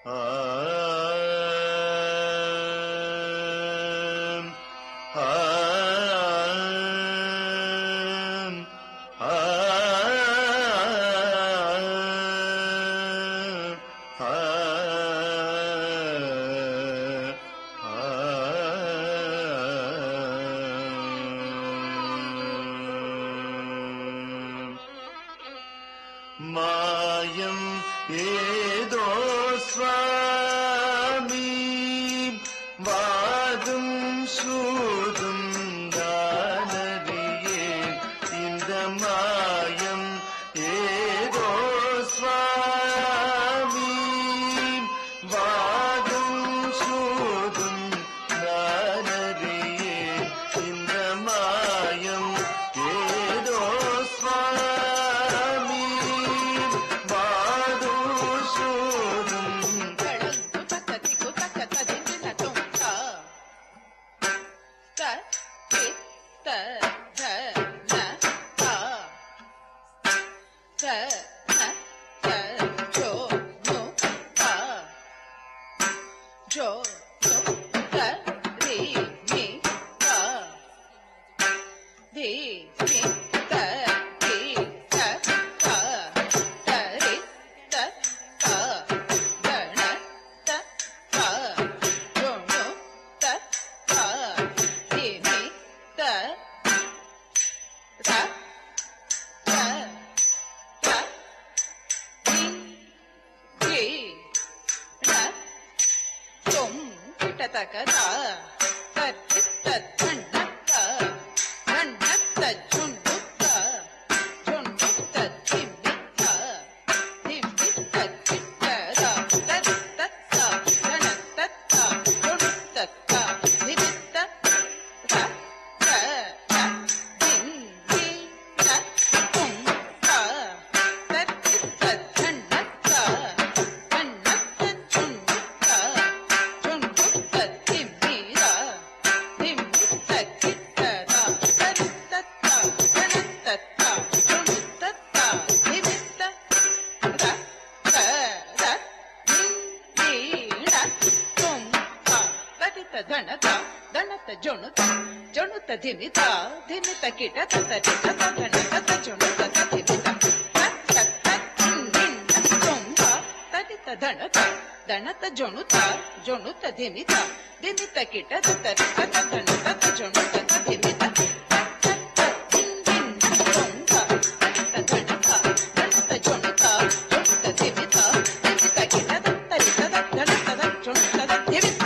ஆம், ஆம், ஆம், ஆம். மாயம் ஏதோ சுவாமி வாதும் சூதும் தானறியேன் இந்த மாயம் ஏதோ சுவாமி வாதும் சூதும் தானறியேன் இந்த மாயம் ஏதோ சுவாமி வாதும் சூதும் Jo, jo, da, ri, mi, da. Di, mi, da, di, da, da. Da, ri, da, da. Da, na, da, da. Jo, jo, da, da. Di, mi, da, da, da, da. Di, di, da. தும் கிட்டத்தக்கத தத்தித்த தண்ணத்த தண்ணத்த சுண்டுத்த சுண்டுத்த திம்பித்த திம்பித்த கிட்டத தத்தத்த தனத்தத்த சுண்டுத்தத்த திபித்த த த த தின் தி த தும் த தத்தித்த தண்ணத்த தண்ணத்த சுண்டுத்த சுண்டுத்த திம்பித திம்பித்த கிட்டத தத்தத்த தனத்தத்த சுண்டுத்தத்த திபித்த த த த தின் தி ட தும் த ತದಿತ ಧಣತ ದಣತ ಜೊಣುತ ಜೊಣುತ ಧಿಮಿತ ಧಿಮಿತ ಕಿಟ ತತ theta ಧಣತ ಜೊಣುತ ಧಿಮಿತ ತತ್ತ ಧಿಂಡಿಂಡ ತೊಂಬ ತದಿತ ಧಣತ ದಣತ ಜೊಣುತ ಜೊಣುತ ಧಿಮಿತ ಧಿಮಿತ ಕಿಟ ತತ theta ಧಣತ ಜೊಣುತ ಧಿಮಿತ ತತ್ತ ಧಿಂಡಿಂಡ ತೊಂಬ ತದಿತ ಧಣತ ದಣತ ಜೊಣುತ ಜೊಣುತ ಧಿಮಿತ ಧಿಮಿತ ಕಿಟ ತತ್ತ theta ಧಣತ ಜೊಣುತ ಧಿಮಿತ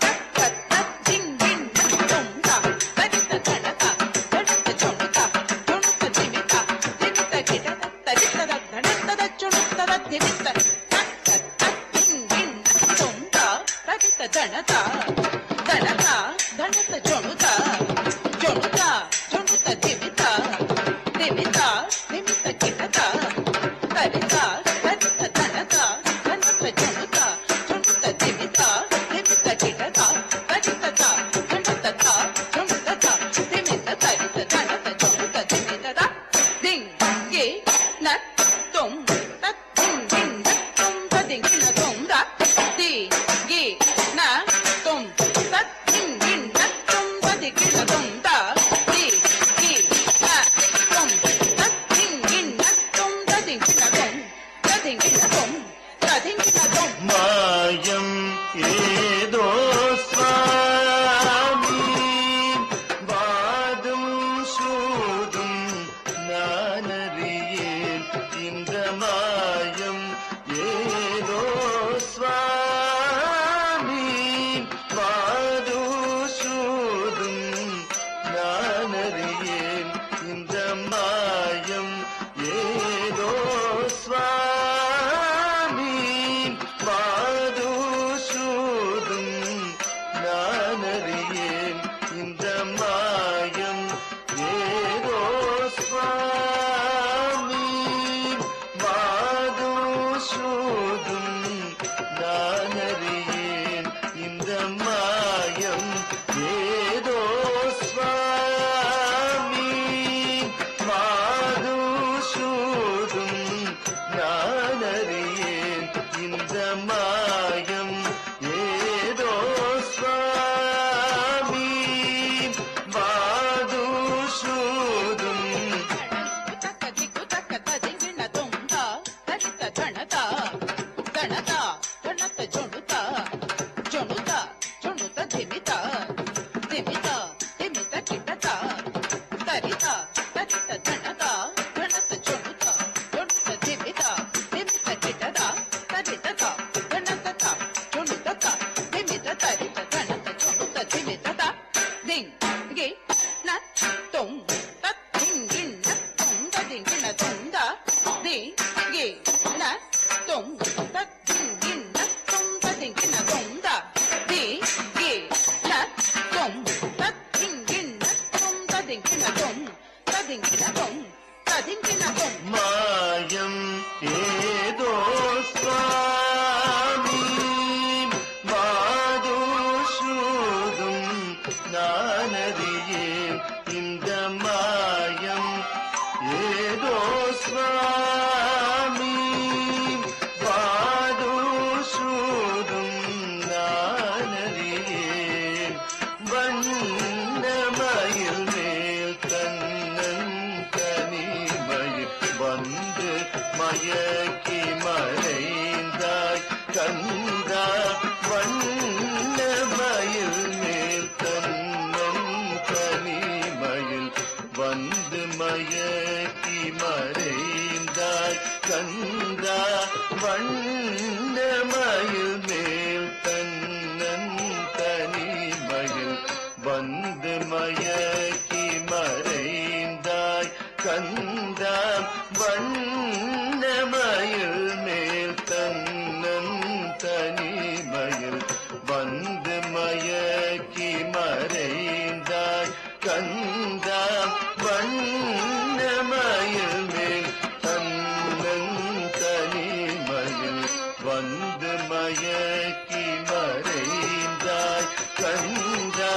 ದಣತ ದಣತ ದಣತ ಜೊಣುತ ಜೊಣುತ ಜೊಣುತ ದಿಮಿತ ದಿಮಿತ ದಿಮಿತ ಕಿಟತ ತರಿತ ತರಿತ ದಣತ ದಣತ ಜೊಣುತ ಜೊಣುತ ದಿಮಿತ ದಿಮಿತ ಕಿಟತ ತರಿತ ದಣತ ಜೊಣುತ ದಿಮಿತ ತರಿತ ದಣತ ಜೊಣುತ ದಿಮಿತ ದಿಂಗ್ ಗೆ ನ ತುಂ ತತ್ ದಿಂಗ್ ದಿಂಗ್ ತುಂ ತದಿಂಗ್ ನ ತುಂ ದ ದಿ ಗಿ ನ ತುಂ ತತ್ ದಿಂಗ್ ದಿಂಗ್ ನ ತುಂ ತದಿಂಗ್ ನ ತುಂ ದ ದಿ ಗಿ ನ ತುಂ ತತ್ ದಿಂಗ್ ದಿಂಗ್ ನ ತುಂ ತದಿಂಗ್ ನ ತುಂ ತದಿಂಗ್ ನ ತುಂ ತದಿಂಗ್ ನ ತುಂ மாயம் ஏதோ சுவாமி வாதும் சூதும் நானறியேன் இந்த மாயம் ஏதோ சுவாமி வாது சூதும் நானறியேன் இந்த மாயம் ஏதோ சுவாமி வாது சூதும் நானறியேன் இந்த மாயம் ஏதோ சுவாமி வாது சூதும் நானறியேன் இந்த மாயம் ஏதோ சுவாமி வாது சூதும் நானறியேன் இந்த மாயம் தொம் தத்திங்கின தொம் தத்திங்கின தொம் த தி கி ந தொம் தத்திங்கின தொம் தத்திங்கின தொம் தத்திங்கின தொம் தத்திங்கின தொம் மாயம் ஏதோ சுவாமி மாதுஷூதும் நானறியேன் இந்த மாயம் ஏதோ சுவாமி மாதுஷூதும் நானறியேன் வண்ணமயில் மேல் தன்னன் கனிமயில் வந்து மயக்கி மறைந்தாய் கந்தா வண்ணமயில் மேல் தன்னன் கனிமயில் வந்து மயக்கி மறைந்தாய் கந்தா வண்ணமயில் மேல் தன்னன் தனிமயில் வந்து மயக்கி மறைந்தாய் கந்தா வண்ணமயில் மேல் தன்னன் தனிமயில் வந்து மயக்கி மறைந்தாய் கந்தா வண்ணமயில் மேல் தன்னன் தனிமயில் வந்து மயக்கி மறைந்தாய் கந்தா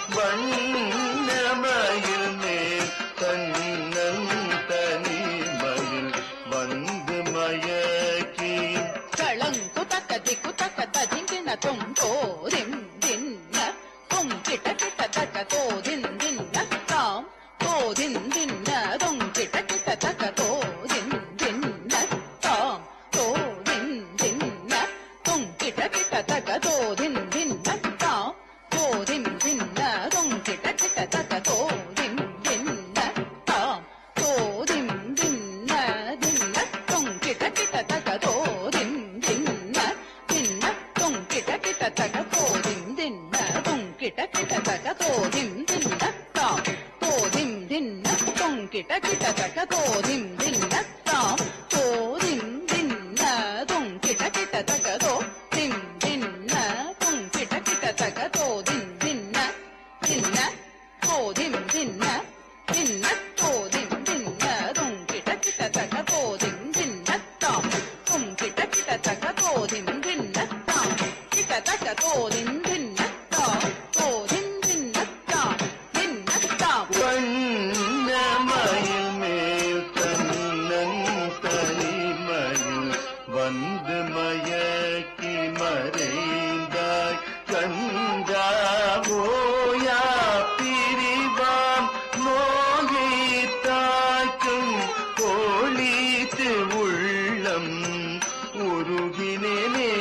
வண்ணமயில் மேல் தன்னன் தனிமயில் வந்து மயக்கி களங்கு தக்க திக்கு தக்க ததிங்கின தொம் தோதிம் தின்ன தொம் கிட்ட கிட்ட தக்க தோதின் தின்ன தாம் தோதின் தின்ன தொம் கிட்ட கிட்ட தக்க தோதின் தின்ன தாம் தோதின் தின்ன தொம் கிட்ட கிட்ட தக்க தோதின் தின்ன தாம் தோதின் தின்ன தொம் கிட்ட கிட்ட தக்க தோதின் தின்ன தாம் தோதின் தின்ன தின்ன தொம் கிட்ட கிட்ட தக்க தோதின் தின்ன தின்ன தொம் கிட்ட கிட்ட தக்க தோதின் தின்ன தொம் கிட்ட கிட்ட தக்க தோதின் தின்ன தாம் தோதின் தின்ன தொம் கிட்ட கிட்ட தக்க தோதின் தின்ன தாம் தோதின் தின்ன தொம் கிட்ட கிட்ட தக்க தோதின் தின்ன தொம் கிட்ட கிட்ட தக்க தோதின் தின்ன தின்ன தோதின் தின்ன தின்ன தோதின் தின்ன தொம் கிட்ட கிட்ட தக்க தோதின் தின்ன தாம் தொம் கிட்ட கிட்ட தக்க தோதின் தின்ன தாம் கிட்ட தக்க தோதின் தின்ன தாம் தோதின் தின்ன தாம் தின்ன தாம் வண்ணமயில் மேல் தன்னன் தனிமயில் வந்து மயக்கி மறைந்தாய் கந்தா ஓயா பிரிவாம் நோயை தாக்கும் கோழித்து உள்ளம் உருகினேனே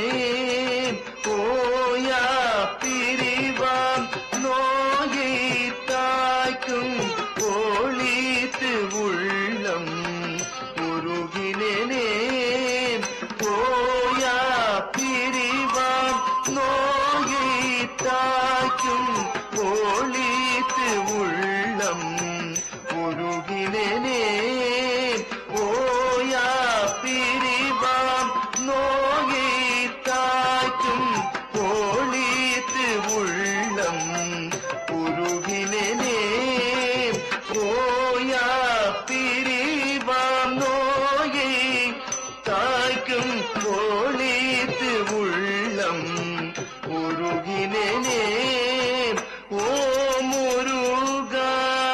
ஓயா பிரிவாம் நோயை தாய்க்கும் கோழித்து உள்ளம் உருகினேனே ஓயா பிரிவாம் நோயை தாய்க்கும் கோழித்து உள்ளம் உருகினேனே ஓயா பிரிவாம் நோயை தாய்க்கும் கோழித்து உள்ளம் உருகினேனே ஓயா பிரிவாம் நோயை தாய்க்கும் கோழித்து உள்ளம் உருகினேனே ஓ முருகா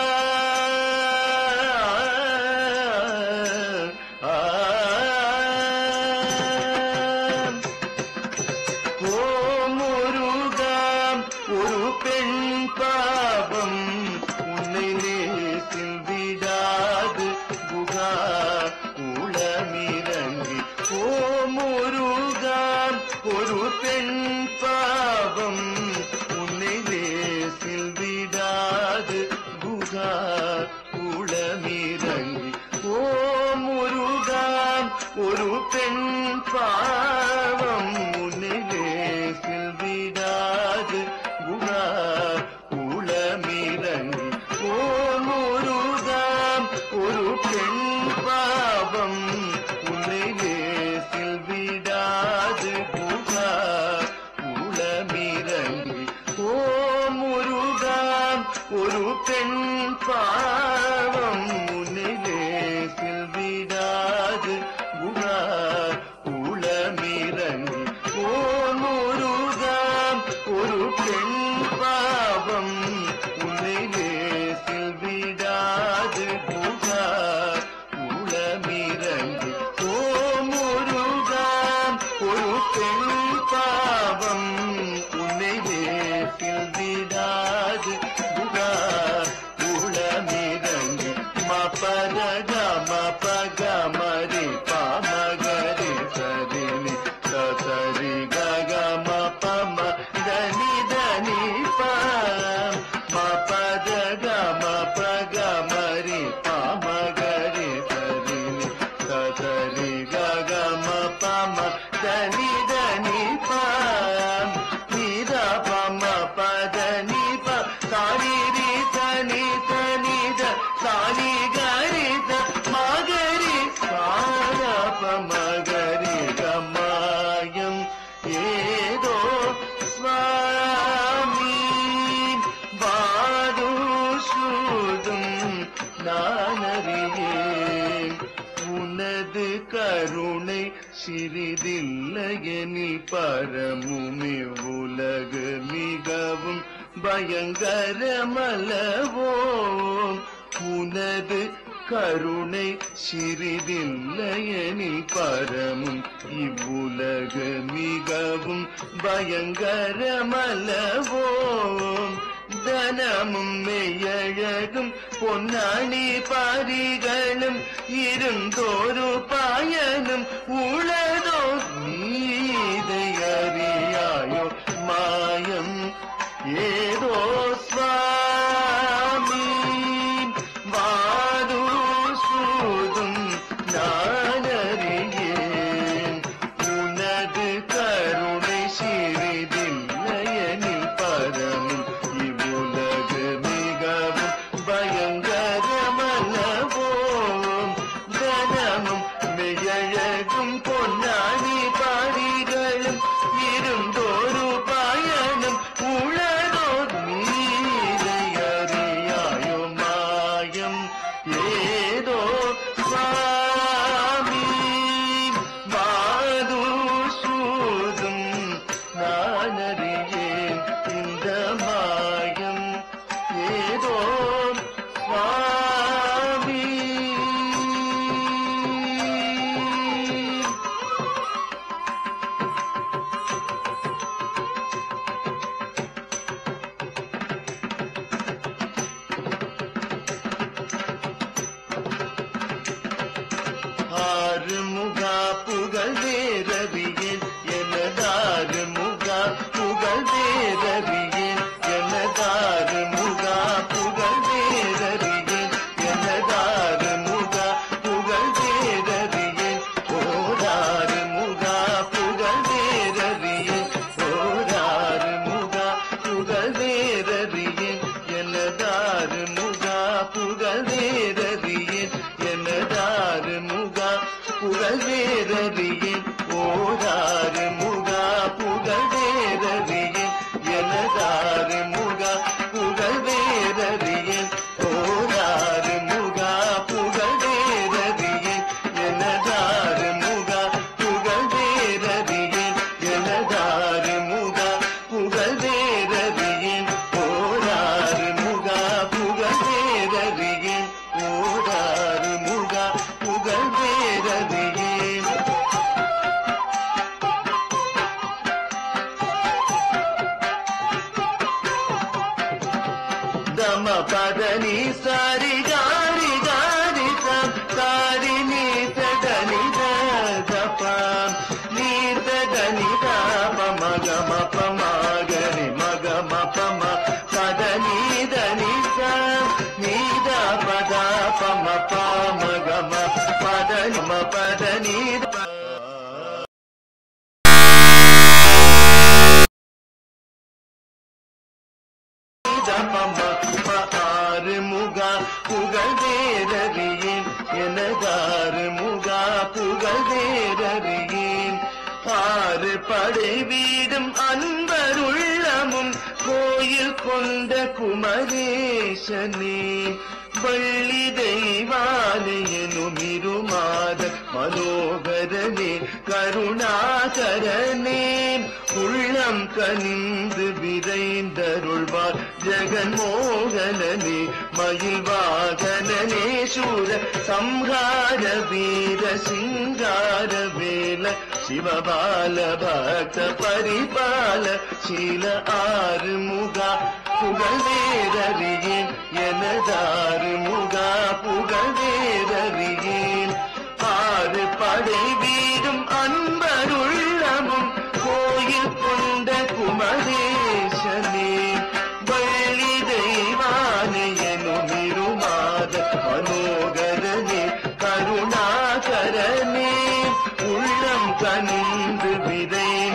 ஆ ஓ முருகாம் ஒரு பெண் பாவம் உன்னை நேசில் விடாது புகா உளமிறங்கி ஓ முருகாம் ஒரு பெண் பாவம் உன்னை நேசில் விடாது புகா உளமிறங்கி ஓ முருகாம் ஒரு பெண் பாவம் உன்னிலே விடாது குணா உளமிறங்கி ஓ முருகாம் ஒரு பெண் பாவம் உன்னிலே பம தனி தனி ப நீத பம பதனி ப சாரி ரி தனி தனி த சாரி கரி த மகரி சார பமகரி கமாயம் ஏதோ சுவாமி பாதுஷுதும் நானறியேன் உனது கருணை சிறிதில்லையெனில் பரமுமி உலகு மிகவும் பயங்கரமல்லவோ உனது கருணை சிறிதில்லையெனில் பரமும் இவ்வுலகு மிகவும் பயங்கரமல்லவோ தனமும் மெய்யழகும் பொன்னாணி பாரிகளும் இருந்தோரு பாயனும் உளதோ நீதை அறியாயோ மாயம் ஏதோ சுவாமி வாது சூதும் நானறியேன் உனது கருணை சிறிதில்லையனில் பரமும் இவ்வுலகு மிகவும் பயங்கரமல்லவோ தனமும் மெய்யழகும் பொன்னாணி பாரிகளும் இருந்தோரு பயனும் உளதோ நீரை அறியாயோ மாயம் ஏதோ சுவாமி வாது சூதும் நானறியேன் இந்த மாயம் ஏதோ சுவாமி ஆறு முகா புகழ் வேரவியேன் எனதாறு முகா புகழ் வேரவியேன் எனதாறு முகா புகழ் வேரவியேன் எனதாறு முகா புகழ் வேரவியேன் ஓராறு முகா புகழ் வேரவியேன் ஓராறு முகா புகழ் வேரவியேன் எனதாறு முகா புகழ் வேரவியேன் எனதாறு முகா புகழ் வேரவியேன் ஓராறு முகா புகழ் வேரவியேன் எனதாறு முகா புகழ் வேரவியேன் ஓராறு முகா புகழ் வேரவியேன் எனதாறு முகா புகழ் வேரவியேன் எனதாறு முகா புகழ் வேரவியேன் ஓராறு முகா புகழ் வேரவியேன் ஓராறு முகா புகழ் வேரவியேன் దమ పదని సారి గారి గారి సం సారి నీ సదని దప నీ సదని దప మగ మప మగని మగ మప మ పదని దని సం నీ దప దప మప మగ మ పదని మ పదని దప ஆறு முகா புகழ் வேரறியேன் எனதாறு முகா புகழ் வேரறியேன் ஆறு படை வீடும் அன்பருள்ளமும் கோயில் கொண்ட குமரேசனே வள்ளி தெய்வாலயனும் இருமாத மனோகரனே கருணாகரனே உள்ளம் கனிந்து விரைந்தருள்வார் ஜெகன்மோகனனே மயில் வாகனனே சூர சம்ஹார வீர சிங்கார வேல சிவபால பக்த பரிபால சீல ஆறு முகா புகழ் வேரறியேன் எனதாறு முகா புகழ் வேரறியேன் ஆறு படை வீடும் அன்பருள்ளமும் கோயில் கொண்ட குமரேசனே வள்ளி தெய்வானையனும் இருமாத மனோகரனே கருணாகரனே உள்ளம் கனிந்து விரைந்தருள்வார்